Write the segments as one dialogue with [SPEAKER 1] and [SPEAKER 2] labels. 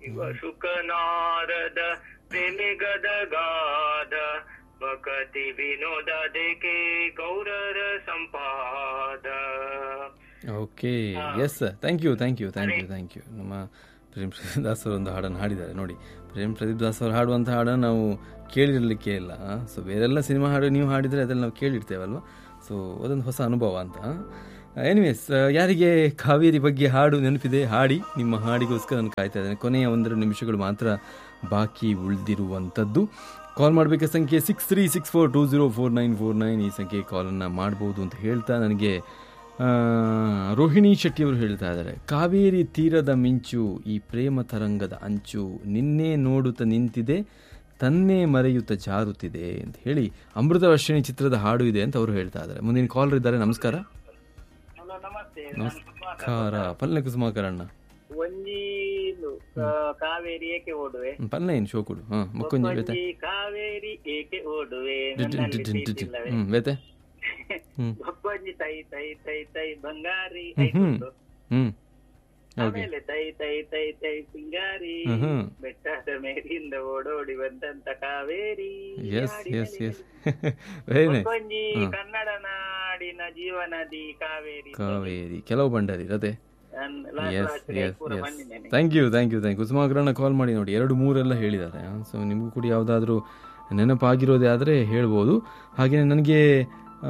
[SPEAKER 1] ಶಿವ ಶುಕನಾರದ ಪ್ರೇಮಿಗದ ಗಾದ ಬಕತಿ ವಿನೋದ ದೇಕೆ ಗೌರರ ಸಂಪಾದ
[SPEAKER 2] okay yes sir thank you thank you thank you thank you ನಮ್ಮ ಪ್ರೇಮ್ ಪ್ರದೀಪ್ ದಾಸ್ ಅವರು ಒಂದು ಹಾಡನ್ನು ಹಾಡಿದ್ದಾರೆ ನೋಡಿ ಪ್ರೇಮ್ ಪ್ರದೀಪ್ ದಾಸ್ ಅವರು ಹಾಡುವಂಥ ಹಾಡನ್ನು ನಾವು ಕೇಳಿರಲಿಕ್ಕೆ ಇಲ್ಲ ಸೊ ಬೇರೆಲ್ಲ ಸಿನಿಮಾ ಹಾಡು ನೀವು ಹಾಡಿದರೆ ಅದೆಲ್ಲ ನಾವು ಕೇಳಿರ್ತೇವಲ್ವ ಸೊ ಅದೊಂದು ಹೊಸ ಅನುಭವ ಅಂತ ಎನಿವೇಸ್ ಯಾರಿಗೆ ಕಾವೇರಿ ಬಗ್ಗೆ ಹಾಡು ನೆನಪಿದೆ ಹಾಡಿ ನಿಮ್ಮ ಹಾಡಿಗೋಸ್ಕರ ನಾನು ಕಾಯ್ತಾ ಇದ್ದೇನೆ ಕೊನೆಯ ಒಂದೆರಡು ನಿಮಿಷಗಳು ಮಾತ್ರ ಬಾಕಿ ಉಳಿದಿರುವಂಥದ್ದು ಕಾಲ್ ಮಾಡಬೇಕಾದ ಸಂಖ್ಯೆ six three six four two zero four nine four nine ಈ ಸಂಖ್ಯೆ ಕಾಲನ್ನು ಮಾಡ್ಬೋದು ಅಂತ ಹೇಳ್ತಾ ನನಗೆ ಆ, ರೋಹಿಣಿ ಶೆಟ್ಟಿಯವರು ಹೇಳ್ತಾ ಇದ್ದಾರೆ ಕಾವೇರಿ ತೀರದ ಮಿಂಚು ಈ ಪ್ರೇಮ ತರಂಗದ ಅಂಚು ನಿನ್ನೆ ನೋಡುತ್ತಾ ನಿಂತಿದೆ ತನ್ನೇ ಮರೆಯುತ್ತ ಜಾರುತ್ತಿದೆ ಅಂತ ಹೇಳಿ ಅಮೃತ ವರ್ಷಿಣಿ ಚಿತ್ರದ ಹಾಡು ಇದೆ ಅಂತ ಅವರು ಹೇಳ್ತಾ ಇದ್ದಾರೆ ಮುಂದಿನ ಕಾಲರ್ ಇದ್ದಾರೆ ನಮಸ್ಕಾರ
[SPEAKER 1] ಹಲೋ ನಮಸ್ತೆ
[SPEAKER 2] ನಮಸ್ಕಾರ ಪಲ್ಲೆ ಕುಸುಮಾಕರಣ್ಣ
[SPEAKER 1] ಒಂಜೀಲು ಕಾವೇರಿ ಏಕೆ ಓಡುವೆ
[SPEAKER 2] ಪಲ್ಲೆ ಏನು ಶೋ ಕೊಡು ಹಾಂ ಮಕ್ಕೊಂಜಿ ಬೇತೆ
[SPEAKER 1] ಒಂಜಿ ಕಾವೇರಿ ಏಕೆ ಓಡುವೆ
[SPEAKER 2] ಡಿಡ್ ಡಿಡ್
[SPEAKER 1] ನನ್ನಲ್ಲಿ
[SPEAKER 2] ಡಿಡ್ ಡಿಡ್ ಡಿಡ್.
[SPEAKER 1] ಪ್ರೀತಿಯಿಲ್ಲವೇ?
[SPEAKER 2] ಹ್ಮ್ ಬೇತೆ ಹ್ಮ್.
[SPEAKER 1] ಒಕ್ಕೊಂಜಿ ತೈ ತೈ ತೈ ತೈ ಬಂಗಾರಿ
[SPEAKER 2] ಹ್ಮ್
[SPEAKER 1] ಐದು ಉಂಟು.
[SPEAKER 2] ಹ್ಮ್ ಓಕೆ
[SPEAKER 1] ಆಮೇಲೆ ತೈ ತೈ ತೈ ತೈ ಸಿಂಗಾರಿ
[SPEAKER 2] ಹ್ಮ್ ಹ್ಮ್.
[SPEAKER 1] ಬೆಟ್ಟದ ಮೇಲಿಂದ ಓಡೋಡಿ ಬಂದಂತ ಕಾವೇರಿ
[SPEAKER 2] ಎಸ್
[SPEAKER 1] ಹಾಡಿನ
[SPEAKER 2] ಎಸ್ ಎಸ್
[SPEAKER 1] ನೆಲೆ.
[SPEAKER 2] ವೆರಿ ನೈಸ್
[SPEAKER 1] ಒಂಜಿ ಕನ್ನಡ ನಾಡಿನ ಜೀವನದಿ ಕಾವೇರಿ
[SPEAKER 2] ಕಾವೇರಿ ಕೆಲವು ಬಂಡರಿ ರತೆ
[SPEAKER 1] ಅನ್- ಲಾಸ್ಟ್
[SPEAKER 2] ಎಸ್
[SPEAKER 1] ಲಾಸ್ಟ್
[SPEAKER 2] ಎಸ್
[SPEAKER 1] ಪೂರ
[SPEAKER 2] ಎಸ್
[SPEAKER 1] ಬಂದಿದ್ದೇನೆ
[SPEAKER 2] thank you thank you thank you ಕುಸುಮಾಗ್ರಹಣ ಕಾಲ್ ಮಾಡಿ ನೋಡಿ ಎರಡು ಮೂರೆಲ್ಲ ಹೇಳಿದ್ದಾರೆ ಸೊ ನಿಮಗೂ ಕೂಡ ಯಾವುದಾದ್ರೂ ನೆನಪಾಗಿರೋದೇ ಆದರೆ ಹೇಳ್ಬೋದು ಹಾಗೆಯೇ ನನಗೆ ಆ,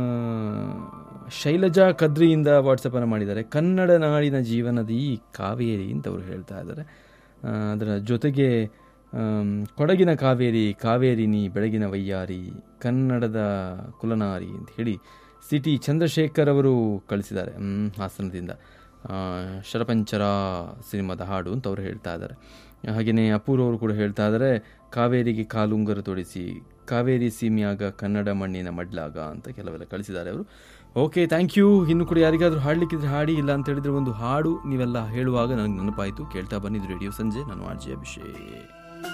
[SPEAKER 2] ಶೈಲಜಾ ಕದ್ರಿಯಿಂದ ವಾಟ್ಸಪ್ಪನ್ನು ಮಾಡಿದ್ದಾರೆ ಕನ್ನಡ ನಾಡಿನ ಜೀವನದಿ ಕಾವೇರಿ ಅಂತ ಅವರು ಹೇಳ್ತಾ ಇದ್ದಾರೆ ಆ, ಅದರ ಜೊತೆಗೆ ಆಮ್, ಕೊಡಗಿನ ಕಾವೇರಿ ಕಾವೇರಿ ನೀ ಬೆಳಗಿನ ವಯ್ಯಾರಿ ಕನ್ನಡದ ಕುಲನಾರಿ ಅಂತ ಹೇಳಿ ಸಿ ಟಿ ಚಂದ್ರಶೇಖರ್ ಅವರು ಕಳಿಸಿದ್ದಾರೆ ಹ್ಮ್, ಹಾಸನದಿಂದ ಆ, ಶರಪಂಚರ ಸಿನಿಮಾದ ಹಾಡು ಅಂತ ಅವರು ಹೇಳ್ತಾ ಇದ್ದಾರೆ ಹಾಗೆಯೇ ಅಪೂರ್ವ ಅವರು ಕೂಡ ಹೇಳ್ತಾ ಇದ್ದಾರೆ ಕಾವೇರಿಗೆ ಕಾಲುಂಗರ ತೊಡಿಸಿ ಕಾವೇರಿ ಸೀಮೆಯಾಗ ಕನ್ನಡ ಮಣ್ಣಿನ ಮಡ್ಲಾಗ ಅಂತ ಕೆಲವೆಲ್ಲ ಕಳಿಸಿದ್ದಾರೆ ಅವರು ಓಕೆ ಥ್ಯಾಂಕ್ ಯು ಇನ್ನು ಕೂಡ ಯಾರಿಗಾದ್ರೂ ಹಾಡ್ಲಿಕ್ಕಿದ್ರೆ ಹಾಡಿ ಇಲ್ಲ ಅಂತ ಹೇಳಿದ್ರೆ ಒಂದು ಹಾಡು ನೀವೆಲ್ಲ ಹೇಳುವಾಗ ನನಗೆ ನೆನಪಾಯಿತು ಕೇಳ್ತಾ ಬಂದಿದ್ದು ರೇಡಿಯೋ ಸಂಜೆ ನಾನು ಆರ್ ಜೆ ಅಭಿಷೇಕ್